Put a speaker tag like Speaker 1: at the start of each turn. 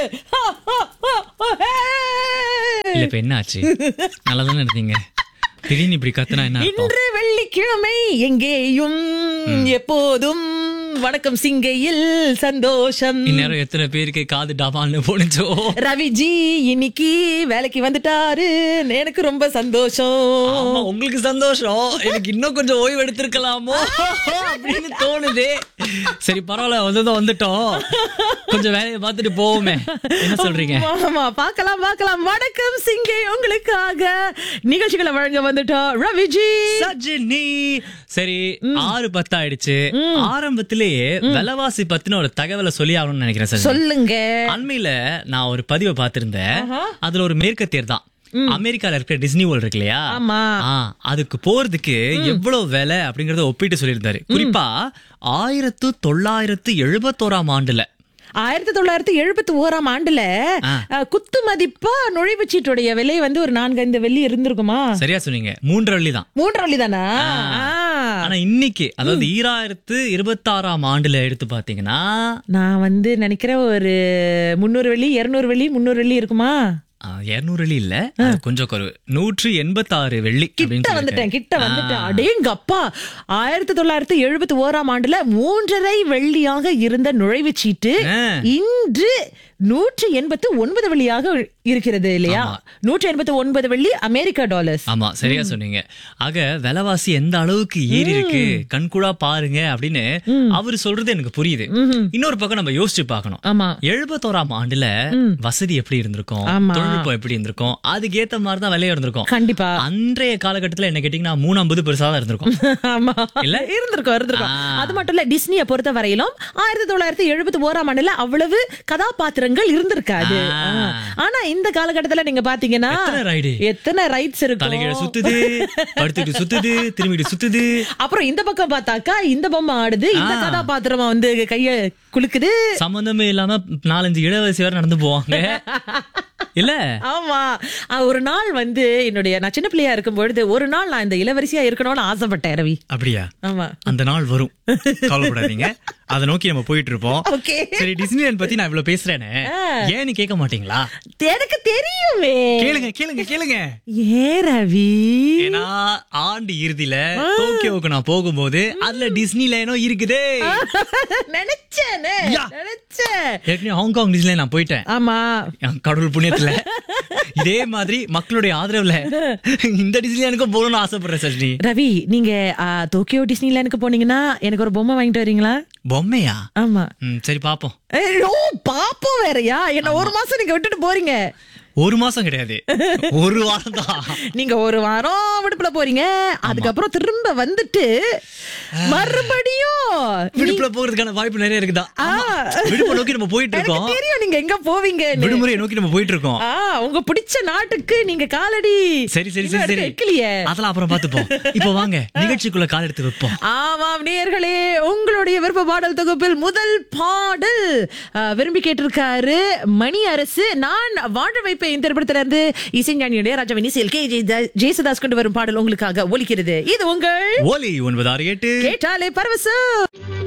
Speaker 1: இல்ல இப்ப என்ன ஆச்சு நல்லா தானே இருந்தீங்க திடீர்னு இப்படி கத்துனா என்ன அர்த்தம்
Speaker 2: இன்று வெள்ளிக்கிழமை எங்கேயும் எப்போதும் வணக்கம் சிங்கையில் சந்தோஷம்
Speaker 1: இந்நேரம் எத்தனை பேருக்கு காது டபால்னு போனுச்சோ
Speaker 2: ரவிஜி இன்னைக்கு வேலைக்கு வந்துட்டாரு எனக்கு ரொம்ப சந்தோஷம்
Speaker 1: ஆமா உங்களுக்கு சந்தோஷம் எனக்கு இன்னும் கொஞ்சம் ஓய்வு எடுத்திருக்கலாமோ அப்படின்னு தோணுது சரி பரவாயில்ல வந்ததும் வந்துட்டோம் கொஞ்சம் வேலையை பார்த்துட்டு போவோமே என்ன சொல்றீங்க
Speaker 2: ஆமா பார்க்கலாம் பார்க்கலாம் வணக்கம் சிங்கை உங்களுக்காக நிகழ்ச்சிகளை வழங்க வந்துட்டோம் ரவிஜி
Speaker 1: சஜினி சரி ஆறு பத்து ஆயிடுச்சு ஆரம்பத்திலேயே விலைவாசி பத்தின ஒரு தகவலை சொல்லி ஆகணும்னு நினைக்கிறேன் சஜினி
Speaker 2: சொல்லுங்க
Speaker 1: அண்மையில நான் ஒரு பதிவை பார்த்திருந்தேன் அதுல ஒரு மேற்கத்தியர் தான் அமெரிக்கால இருக்கிற டிஸ்னி வேர்ல்ட் இருக்கு இல்லையா
Speaker 2: ஆமா
Speaker 1: ஆ, அதுக்கு போறதுக்கு எவ்வளவு விலை அப்படிங்கறத ஒப்பிட்டு சொல்லியிருந்தாரு குறிப்பா ஆயிரத்து தொள்ளாயிரத்து எழுபத்தோராம் ஆண்டுல
Speaker 2: ஆயிரத்தி தொள்ளாயிரத்தி எழுபத்தி ஓராம் ஆண்டுல
Speaker 1: ஆ.
Speaker 2: அஹ், குத்து மதிப்பா நுழைவுச்சீட்டுடைய விலை வந்து ஒரு நான்கு ஐந்து வெள்ளி இருந்திருக்குமா
Speaker 1: சரியா சொன்னீங்க மூன்று வள்ளி தான்
Speaker 2: மூன்று வெள்ளி தானா
Speaker 1: ஆனா இன்னைக்கு அதாவது ஈராயிரத்து இருபத்தாறாம் ஆண்டுல எடுத்து பாத்தீங்கன்னா
Speaker 2: நான் வந்து நினைக்கிறேன் ஒரு முந்நூறு வெள்ளி இருநூறு வெள்ளி முந்நூறு வெள்ளி இருக்குமா
Speaker 1: இருநூறு வெள்ளி இல்ல அது கொஞ்சம் குறைவு நூற்றி எண்பத்தாறு வெள்ளி அப்படின்னு
Speaker 2: கிட்ட
Speaker 1: சொல்லியிருக்காரு.
Speaker 2: வந்துட்டேன் கிட்ட வந்துட்டேன் அடேங்கப்பா ஆயிரத்தி தொள்ளாயிரத்தி எழுபத்தி ஓராம் ஆண்டுல மூன்றரை வெள்ளியாக இருந்த நுழைவுச்சீட்டு
Speaker 1: ஆ.
Speaker 2: இன்று நூற்றி எண்பத்து ஒன்பது வெள்ளியாக இருக்கிறது இல்லையா நூற்றி எண்பத்து ஒன்பது வெள்ளி அமெரிக்கா டாலர்ஸ்
Speaker 1: ஆமா சரியா சொன்னீங்க ஆக விலைவாசி எந்த அளவுக்கு ஏறி இருக்கு கண்கூடா பாருங்க அப்படின்னு அவரு சொல்றது எனக்கு புரியுது இன்னொரு பக்கம் நம்ம யோசிச்சு பார்க்கணும்
Speaker 2: ஆமா
Speaker 1: எழுபத்தோராம் ஆண்டுல வசதி எப்படி இருந்திருக்கும்
Speaker 2: ஆமா.
Speaker 1: தொழில்நுட்பம் எப்படி இருந்திருக்கும் அதுக்கு ஏத்த மாதிரி தான் விலையா இருந்திருக்கும்
Speaker 2: கண்டிப்பா
Speaker 1: அன்றைய காலகட்டத்துல என்ன கேட்டீங்கன்னா மூணு ஐம்பது பெருசா தான் இருந்திருக்கும்
Speaker 2: ஆமா
Speaker 1: இல்ல?
Speaker 2: இருந்திருக்கும் இருந்திருக்கும்
Speaker 1: ஆ.
Speaker 2: அது மட்டும் இல்ல டிஸ்னியை பொறுத்த வரையிலும் ஆயிரத்தி தொள்ளாயிரத்தி எழுபத்தி ஓராம் ஆண்டுல அவ்வளவு கதாபாத்திரங்கள் இருந்திருக்காது
Speaker 1: ஆ.
Speaker 2: ஆ. ஆனா இந்த காலகட்டத்துல நீங்க பாத்தீங்கன்னா
Speaker 1: எத்தனை ride?
Speaker 2: எத்தனை ரைட்ஸ்
Speaker 1: தலைகீழ
Speaker 2: இருக்கும்
Speaker 1: சுத்துது படுத்துட்டு சுத்துது திரும்பிட்டு சுத்துது
Speaker 2: அப்புறம் இந்த பக்கம் பார்த்தாக்கா இந்த பொம்மை ஆடுது இந்த
Speaker 1: ஆ.
Speaker 2: கதாபாத்திரமா வந்து கைய குலுக்குது
Speaker 1: சம்பந்தமே இல்லாம நாலஞ்சு இளவரசி வேற நடந்து போவாங்க இல்ல
Speaker 2: ஆமா அஹ் ஒரு நாள் வந்து என்னுடைய நான் சின்ன பிள்ளையா இருக்கும் பொழுது ஒரு நாள் நான் இந்த இளவரசியா இருக்கணும்னு ஆசைப்பட்டேன் ரவி
Speaker 1: அப்படியா
Speaker 2: ஆமா
Speaker 1: அந்த நாள் வரும் கவலைப்படாதீங்க அதை நோக்கி நம்ம போயிட்டு இருப்போம்
Speaker 2: ஓகே
Speaker 1: சரி டிஸ்னிலேண்ட் பத்தி நான் இவ்வளவு பேசுறேனே ஏன் நீ கேட்க மாட்டீங்களா
Speaker 2: எனக்கு தெரியுமே
Speaker 1: கேளுங்க கேளுங்க கேளுங்க
Speaker 2: ஏன் ரவி
Speaker 1: ஏன்னா ஆண்டு இறுதியில டோக்கியோவுக்கு நான் போகும்போது அதுல டிஸ்னி லைனும் இருக்குதே
Speaker 2: நினைச்சேனே
Speaker 1: யா.
Speaker 2: நினைச்சேன்
Speaker 1: ஏற்கனவே ஹாங்காங் டிஸ்னி நான் போயிட்டேன்
Speaker 2: ஆமா
Speaker 1: என் கடவுள் புண்ணியத்துல இதே மாதிரி மக்களுடைய ஆதரவுல இந்த டிஸ்னிலேனுக்கும் போகணும்னு ஆசைப்படுறேன் சஜினி
Speaker 2: ரவி நீங்க ஆ, டோக்கியோ டிஸ்னிலேண்டுக்கு போனீங்கன்னா எனக்கு ஒரு பொம்மை வாங்கிட்டு வரீங்களா
Speaker 1: பொம்மையா
Speaker 2: ஆமா
Speaker 1: ம், சரி பாப்போம்
Speaker 2: ஏய், ஓ பாப்போம் வேறயா என்ன ஒரு மாசம் நீங்க விட்டுட்டு போறீங்க
Speaker 1: ஒரு மாசம் கிடையாது ஒரு வாரம் தான்
Speaker 2: நீங்க ஒரு வாரம் விடுப்புல போறீங்க அதுக்கப்புறம் திரும்ப வந்துட்டு மறுபடியும்
Speaker 1: விடுப்புல போறதுக்கான வாய்ப்பு நிறைய இருக்குதா
Speaker 2: ஆ.
Speaker 1: விடுப்பு நோக்கி நம்ம போயிட்டு
Speaker 2: எனக்கு
Speaker 1: இருக்கோம்
Speaker 2: தெரியும் நீங்க எங்க போவீங்க
Speaker 1: விடுமுறையை நோக்கி நம்ம போயிட்டு இருக்கோம்
Speaker 2: ஆ உங்க பிடிச்ச நாட்டுக்கு நீங்க காலடி
Speaker 1: சரி சரி
Speaker 2: இன்னும்
Speaker 1: சரி
Speaker 2: எடுத்து
Speaker 1: சரி
Speaker 2: வைக்கலையே
Speaker 1: அதெல்லாம் அப்புறம் பாத்துப்போம் இப்போ வாங்க நிகழ்ச்சிக்குள்ள கால் எடுத்து வைப்போம்
Speaker 2: ஆமாம் நேயர்களே உங்களுடைய விருப்ப பாடல் தொகுப்பில் முதல் பாடல் ஆ, விரும்பி கேட்டிருக்காரு மணி அரசு நான் வாழ வைப்பேன் இந்த திரைப்படத்துல இருந்து இசைஞானி இளையராஜாவின் இசையில் கே ஜெய- ஜெயசுதாஸ் கொண்டு வரும் பாடல் உங்களுக்காக ஒலிக்கிறது இது உங்கள்
Speaker 1: ஓலி ஒன்பது ஆறு எட்டு
Speaker 2: கேட்டாலே பரவசம்